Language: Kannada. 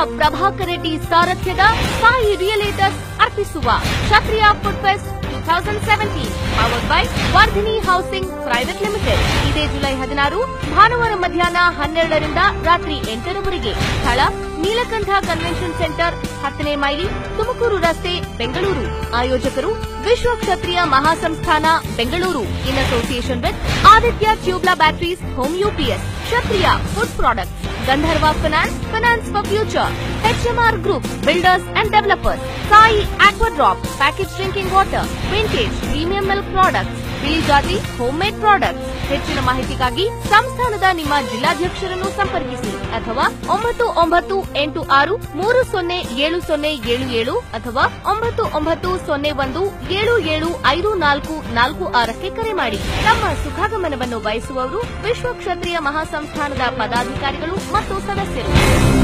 ಪ್ರಭಾಕರ್ ರೆಡ್ಡಿ ಸಾರಥ್ಯದ ಸಾಯಿ ರಿಯಲೇಟರ್ಸ್ ಅರ್ಪಿಸುವ Kshatriya food fest two thousand seventeen powered by Vardhini housing private limited ಇದೇ ಜುಲೈ ಹದಿನಾರು ಭಾನುವಾರ ಮಧ್ಯಾಹ್ನ ಹನ್ನೆರಡರಿಂದ ರಾತ್ರಿ ಎಂಟರವರೆಗೆ ಸ್ಥಳ ನೀಲಕಂಠ ಕನ್ವೆನ್ಷನ್ ಸೆಂಟರ್ ಹತ್ತನೇ ಮೈಲಿ ತುಮಕೂರು ರಸ್ತೆ ಬೆಂಗಳೂರು ಆಯೋಜಕರು Vishwa Kshatriya Mahasamsthana Bengaluru in association with Aditya tubular batteries home UPS Kshatriya food products Gandharva finance finance for future HMR group builders and developers Sai Aquadrop package drinking water vintage premium milk products ಬಿಳಿ ಜಾತಿ ಹೋಮ್ ಮೇಡ್ ಪ್ರಾಡಕ್ಟ್ಸ್ ಹೆಚ್ಚಿನ ಮಾಹಿತಿಗಾಗಿ ಸಂಸ್ಥಾನದ ನಿಮ್ಮ ಜಿಲ್ಲಾಧ್ಯಕ್ಷರನ್ನು ಸಂಪರ್ಕಿಸಿ ಅಥವಾ ಒಂಬತ್ತು ಒಂಬತ್ತು ಎಂಟು ಆರು ಮೂರು ಸೊನ್ನೆ ಏಳು ಸೊನ್ನೆ ಏಳು ಏಳು ಅಥವಾ ಒಂಬತ್ತು ಒಂಬತ್ತು ಸೊನ್ನೆ ಒಂದು ಏಳು ಏಳು ಐದು ನಾಲ್ಕು ನಾಲ್ಕು ಆರಕ್ಕೆ ಕರೆ ಮಾಡಿ ತಮ್ಮ ಸುಖಾಗಮನವನ್ನು ಬಯಸುವವರು ವಿಶ್ವ ಕ್ಷತ್ರಿಯ ಮಹಾಸಂಸ್ಥಾನದ ಪದಾಧಿಕಾರಿಗಳು ಮತ್ತು ಸದಸ್ಯರು